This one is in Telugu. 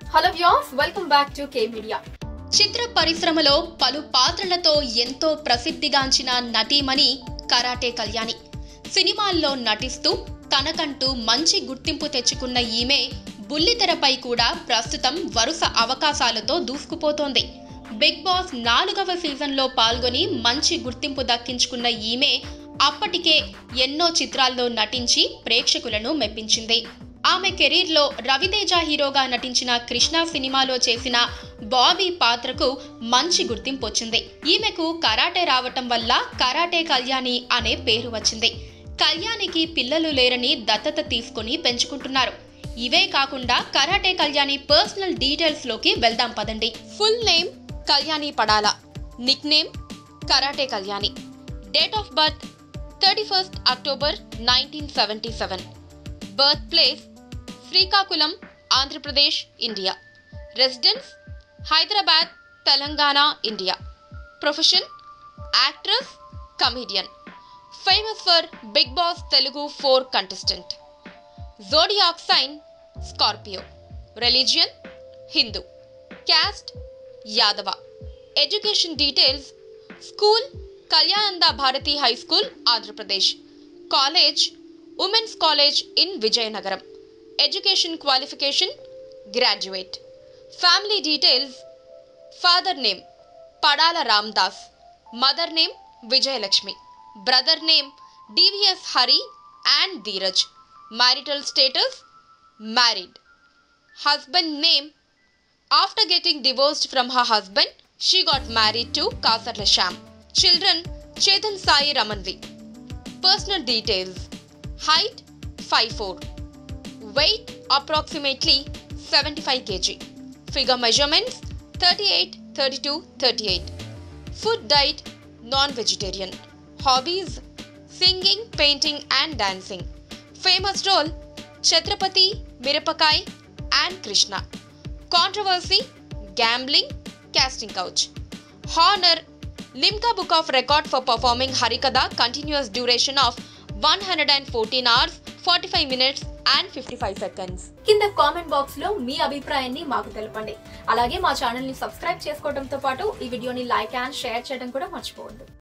Hello views welcome back to K media చిత్ర పరిశ్రమలో పలు పాత్రలతో ఎంతో ప్రసిద్ధిగాంచిన నటీమణి కరాటే కళ్యాణి సినిమాల్లో నటిస్తూ తనకంటూ మంచి గుర్తింపు తెచ్చుకున్న ఈమె బుల్లితెరపై కూడా ప్రస్తుతం వరుస అవకాశాలతో దూసుకుపోతోంది బిగ్ బాస్ నాలుగవ సీజన్లో పాల్గొని మంచి గుర్తింపు దక్కించుకున్న ఈమె అప్పటికే ఎన్నో చిత్రాల్లో నటించి ప్రేక్షకులను మెప్పించింది ఆమె కెరీర్లో రవితేజ హీరోగా నటించిన కృష్ణ సినిమాలో చేసిన బాబీ పాత్రకు మంచి గుర్తింపు వచ్చింది ఈమెకు కరాటే రావటం వల్ల కరాటే కళ్యాణి అనే పేరు వచ్చింది కళ్యాణికి పిల్లలు లేరని దత్తత తీసుకుని పెంచుకుంటున్నారు ఇవే కాకుండా కరాటే కళ్యాణి పర్సనల్ డీటెయిల్స్ లోకి వెళ్దాం పదండి full name Kalyani Padala nick name karate Kalyani date of birth thirty first October nineteen seventy seven birth place Srikakulam Andhra Pradesh India residence Hyderabad Telangana India profession actress comedian famous for Bigg Boss Telugu four contestant zodiac sign Scorpio religion Hindu caste Yadava education details school Kalyananda Bharati high school Andhra Pradesh college women's college in Vizianagaram education qualification graduate family details father name Padala Ramdas mother name Vijayalakshmi brother name D V S Hari and Dheeraj marital status married husband name After getting divorced from her husband, she got married to Kasarla Sham. Children Chetan Sai Ramanvi. Personal details Height 5'4. Weight approximately 75 kg. Figure measurements 38, 32, 38. Food diet non vegetarian. Hobbies singing, painting, and dancing. Famous role Chhatrapati, Mirapakai, and Krishna. Controversy Gambling, Casting Couch. Honor Limca Book of Record for performing Harikada continuous duration of 114 hours, 45 minutes, and 55 seconds. కింద కామెంట్ బాక్స్ లో మీ అభిప్రాయాన్ని మాకు తెలపండి అలాగే మా ఛానల్ ని సబ్స్క్రైబ్ చేసుకోవడంతో పాటు ఈ వీడియోని లైక్ అండ్ షేర్ చేయడం కూడా మర్చిపోవద్దు